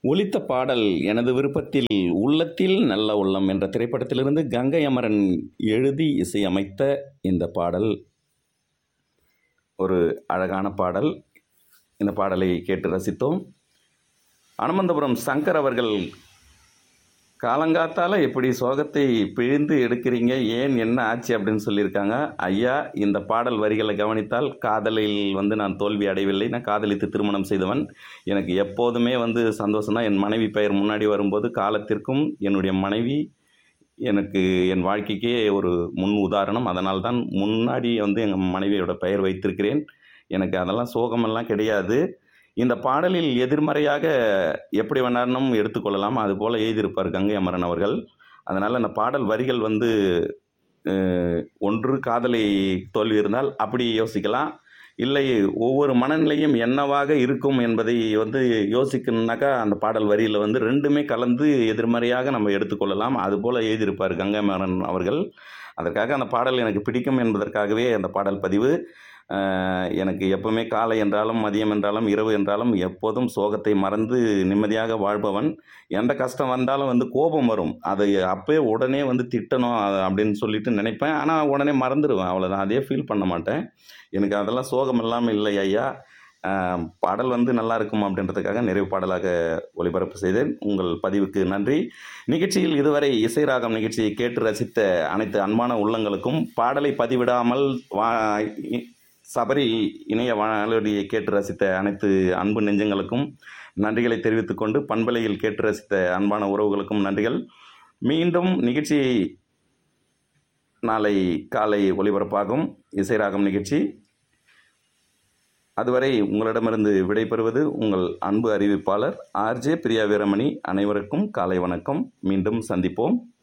ஒலித்த பாடல் எனது விருப்பத்தில் உள்ளத்தில் நல்ல உள்ளம் என்ற திரைப்படத்திலிருந்து கங்கை அமரன் எழுதி இசையமைத்த இந்த பாடல் ஒரு அழகான பாடல் இந்த பாடலை கேட்டு ரசித்தோம் அனுமந்தபுரம் சங்கர் அவர்கள் காலங்காத்தால எப்படி சோகத்தை பிழிந்து எடுக்கிறீங்க ஏன் என்ன ஆச்சு அப்படின்னு சொல்லியிருக்காங்க ஐயா இந்த பாடல் வரிகளை கவனித்தால் காதலில் வந்து நான் தோல்வி அடையவில்லை நான் காதலித்து திருமணம் செய்தவன் எனக்கு எப்போதுமே வந்து சந்தோஷம் தான் என் மனைவி பெயர் முன்னாடி வரும்போது காலத்திற்கும் என்னுடைய மனைவி எனக்கு என் வாழ்க்கைக்கே ஒரு முன் உதாரணம் அதனால் தான் முன்னாடி வந்து எங்கள் மனைவியோட பெயர் வைத்திருக்கிறேன் எனக்கு அதெல்லாம் சோகமெல்லாம் கிடையாது இந்த பாடலில் எதிர்மறையாக எப்படி வேணாலும் எடுத்துக்கொள்ளலாம் அதுபோல் எழுதியிருப்பார் கங்கை அமரன் அவர்கள் அதனால் அந்த பாடல் வரிகள் வந்து அஹ், ஒன்று காதலை தோல்வி இருந்தால் அப்படி யோசிக்கலாம் இல்லை ஒவ்வொரு மனநிலையும் என்னவாக இருக்கும் என்பதை வந்து யோசிக்கணுன்னாக்கா அந்த பாடல் வரியில் வந்து ரெண்டுமே கலந்து எதிர்மறையாக நம்ம எடுத்துக்கொள்ளலாம் அதுபோல் எழுதியிருப்பார் கங்கை அமரன் அவர்கள் அதற்காக அந்த பாடல் எனக்கு பிடிக்கும் என்பதற்காகவே அந்த பாடல் பதிவு அஹ், எனக்கு எப்பவுமே காலை என்றாலும் மதியம் என்றாலும் இரவு என்றாலும் எப்போதும் சோகத்தை மறந்து நிம்மதியாக வாழ்பவன் எந்த கஷ்டம் வந்தாலும் வந்து கோபம் வரும் அதை அப்பயே உடனே வந்து திட்டணும் அது அப்படின்னு சொல்லிட்டு நினைப்பேன் ஆனால் உடனே மறந்துடுவேன் அவ்வளோதான் அதே ஃபீல் பண்ண மாட்டேன் எனக்கு அதெல்லாம் சோகம் இல்லாமல் இல்லை ஐயா அஹ், பாடல் வந்து நல்லா இருக்கும் அப்படின்றதுக்காக நிறைவு பாடலாக ஒளிபரப்பு செய்தேன் உங்கள் பதிவுக்கு நன்றி நிகழ்ச்சியில் இதுவரை இசை ராகம் நிகழ்ச்சியை கேட்டு ரசித்த அனைத்து அன்பான உள்ளங்களுக்கும் பாடலை பதிவிடாமல் வா இ- சபரி இணைய வானொலியை கேட்டு ரசித்த அனைத்து அன்பு நெஞ்சங்களுக்கும் நன்றிகளை தெரிவித்துக் கொண்டு பண்பலையில் கேட்டு ரசித்த அன்பான உறவுகளுக்கும் நன்றிகள் மீண்டும் நிகழ்ச்சி நாளை காலை ஒளிபரப்பாகும் இசைராகம் நிகழ்ச்சி அதுவரை உங்களிடமிருந்து விடைபெறுவது உங்கள் அன்பு அறிவிப்பாளர் ஆர்ஜே பிரியா வீரமணி அனைவருக்கும் காலை வணக்கம் மீண்டும் சந்திப்போம்